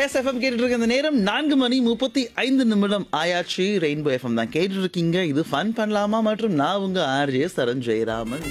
S FM கேட்டுட்டு இருக்க இந்த நேரம் நான்கு மணி முப்பத்தி ஐந்து நிமிடம் ஆயாச்சு ரெயின்போ எஃப்எம் தான் கேட்டுட்டு இருக்கீங்க இது ஃபன் பண்ணலாமா மற்றும் நான் உங்க ஆர்ஜே சரண் ஜெயராமன்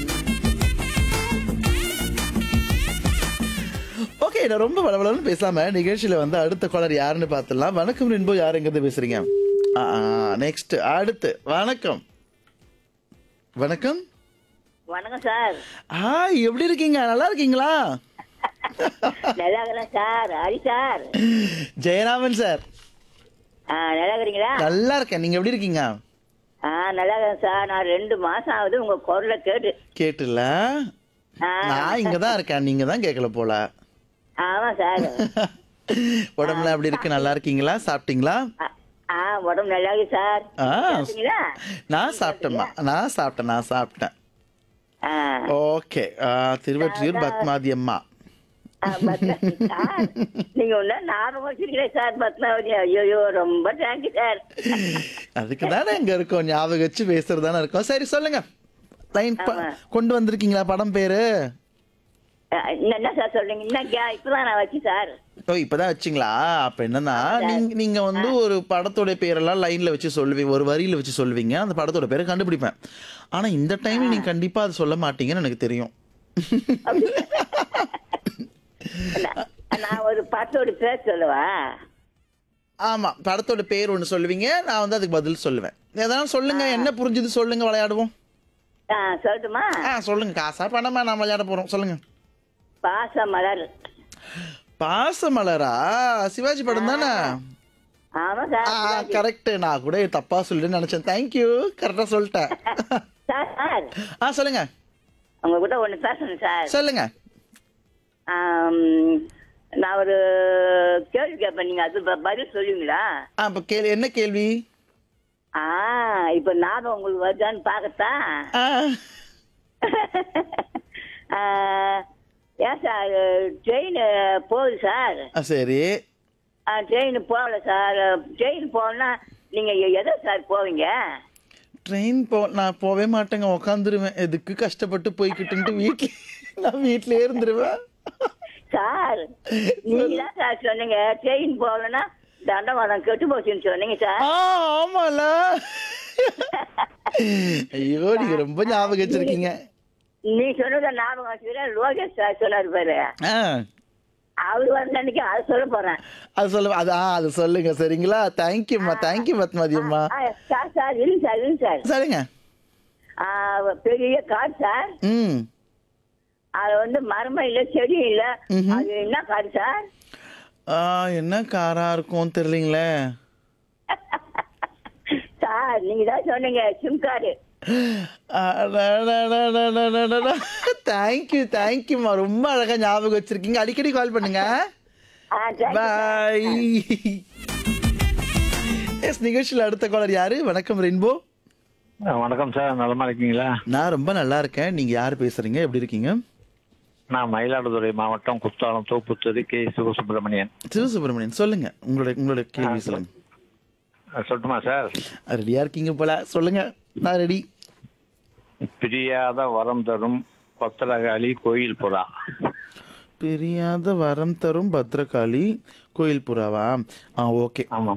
ஓகே நான் ரொம்ப வளவளன்னு பேசாம நிகழ்ச்சியில வந்து அடுத்த காலர் யாருன்னு பார்த்துடலாம் வணக்கம் ரெயின்போ யார் எங்கிறது பேசுறீங்க நெக்ஸ்ட் அடுத்து வணக்கம் வணக்கம் வணக்கம் சார் ஆ எப்படி இருக்கீங்க நல்லா இருக்கீங்களா நல்லா இருக்கிறேன் sir Hari sir Jayaraman sir ஆ நல்லா இருக்கிறீங்களா நல்லா இருக்கேன் நீங்க எப்படி இருக்கீங்க ஆ நல்லா இருக்கிறேன் சார் நான் ரெண்டு மாசம் ஆகுது உங்க குரலை கேட்டு கேட்டுல ஆ, நான் இங்க தான் இருக்கேன் நீங்க தான் கேட்கல போல ஆமா சார் உடம்புல எப்படி இருக்கு நல்லா இருக்கீங்களா சாப்பிட்டீங்களா ஆ, ஆ உடம்பு நல்லா இருக்கு சார் ஆ சாப்பிட்டீங்களா நான் சாப்பிட்டேம்மா நான் சாப்பிட்டேன் நான் சாப்பிட்டேன் ஆ, ஓகே திருவற்றியூர் பத்மாதி அம்மா ஆ, பத்மாவதி சார் நீங்க ஒண்ணு ஞாபகம் வச்சிருக்கீங்க சார் பத்மாவதி ஐயோ ரொம்ப தேங்க்யூ சார் அதுக்கு தானே இங்க இருக்கோம் ஞாபகம் வச்சு பேசுறது தானே இருக்கோம் சரி சொல்லுங்க லைன் ப- ஆமா. கொண்டு வந்திருக்கீங்களா படம் பேரு ஆ, இன்னும் என்ன சார் சொல்றீங்க இன்னும் கே- இப்பதான் நான் வச்சு சார் ஓ இப்பதான் வச்சிங்களா அப்ப என்னன்னா நீங்க நீங்க வந்து ஒரு படத்தோட பேரெல்லாம் லைன்ல வச்சு சொல்லுவீங்க ஒரு வரியில வச்சு சொல்லுவீங்க அந்த படத்தோட பேரை கண்டுபிடிப்பேன் ஆனா இந்த டைம் நீங்க கண்டிப்பா அது சொல்ல மாட்டீங்கன்னு எனக்கு தெரியும் நான்- நான் ஒரு பத்தோட பேர் சொல்லவா ஆமா படத்தோட பேர் ஒண்ணு சொல்லுவீங்க நான் வந்து அதுக்கு பதில் சொல்லுவேன் எதனா சொல்லுங்க என்ன புரிஞ்சுது சொல்லுங்க விளையாடுவோம் ஆ சொல்லட்டுமா ஆ சொல்லுங்க காசா பணமா நான் விளையாட போறோம் சொல்லுங்க பாச மலர் பாசமலரா சிவாஜி படம் தானே ஆமா ஆ சார் கரெக்ட் நான் கூட தப்பா சொல்லுன்னு நினைச்சேன் தேங்க்யூ கரெக்டா சொல்லிட்டேன் சார் சார் ஆ சொல்லுங்க உங்ககிட்ட ஒண்ணு பேசணும் சார் சொல்லுங்க ஆம், நான் ஒரு கேள்வி கேட்பேன் நீங்க அது ப- பதில் சொல்லுவீங்களா ஆ இப்போ கேள்வி என்ன கேள்வி ஆ இப்ப ஞாபகம் உங்களுக்கு வருதான்னு பாக்கத்தா ஆ ஆ, ஏன் சார் ட்ரெயின் போகுது சார் ஆ, சரி ட்ரெயின் போகல சார் ட்ரெயின் போகணும்னா நீங்க எதை சார் போவீங்க ட்ரெயின் போ நான் போவே மாட்டேங்க உக்காந்துருவேன் எதுக்கு கஷ்டப்பட்டு போய்கிட்டுன்ட்டு வீட்ல நான் வீட்லயே இருந்துருவேன் சார் நீங்க தான் சார் சொன்னீங்க ட்ரெயின் போகலன்னா தண்டவாளம் கெட்டு போச்சுன்னு சொன்னீங்க சார் ஆ ஆமால ஐயோ நீங்க ரொம்ப ஞாபகம் வச்சிருக்கீங்க நீ சொன்னத ஞாபகம் வச்சுக்கிறேன் லோகேஷ் சார் சொன்னாரு பாரு ஆ அவரு வந்த அன்னைக்கு அதை சொல்ல போறேன் அது சொல்ல அது ஆ அது சொல்லுங்க சரிங்களா தேங்க்யூம்மா தேங்க்யூ பத்மாதி அம்மா ஆ, சார் சார் இல்லைங்க சார் இல்லைங்க சார் சரிங்க ஆ, பெரிய காடு சார் ம் அது வந்து மரமும் இல்ல செடியும் இல்ல ம்ஹும். அது என்ன காடு சார் ஆ, என்ன காரா இருக்கும் தெரியலீங்களே சார் நீங்க தான் சொன்னீங்க சிம் கார்டு தேங்க்யூ தேங்க்யூம்மா ரொம்ப அழகா ஞாபகம் வச்சிருக்கீங்க அடிக்கடி கால் பண்ணுங்க ஆ thank you. பாய் எஸ் நிகழ்ச்சியில் அடுத்த காலர் யாரு வணக்கம் ரெயின்போ ஆ, வணக்கம் சார் நலமா இருக்கீங்களா நான் ரொம்ப நல்லா இருக்கேன் நீங்க யார் பேசுறீங்க எப்படி இருக்கீங்க நான் மயிலாடுதுறை மாவட்டம் குத்தாலம் தோப்புத்தூர் கே சிவசுப்பிரமணியன் சிவசுப்ரமணியன் சொல்லுங்க உங்களோட உங்களோட கேள்வி சொல்லுங்க ஆ, சொல்லட்டுமா சார் ரெடியா இருக்கீங்க போல சொல்லுங்க நான் ரெடி பிரியாத வரம் தரும் பத்திரகாளி கோயில் புறா பிரியாத வரம் தரும் பத்ரகாளி கோயில் புறாவா ஆ ஓகே ஆமா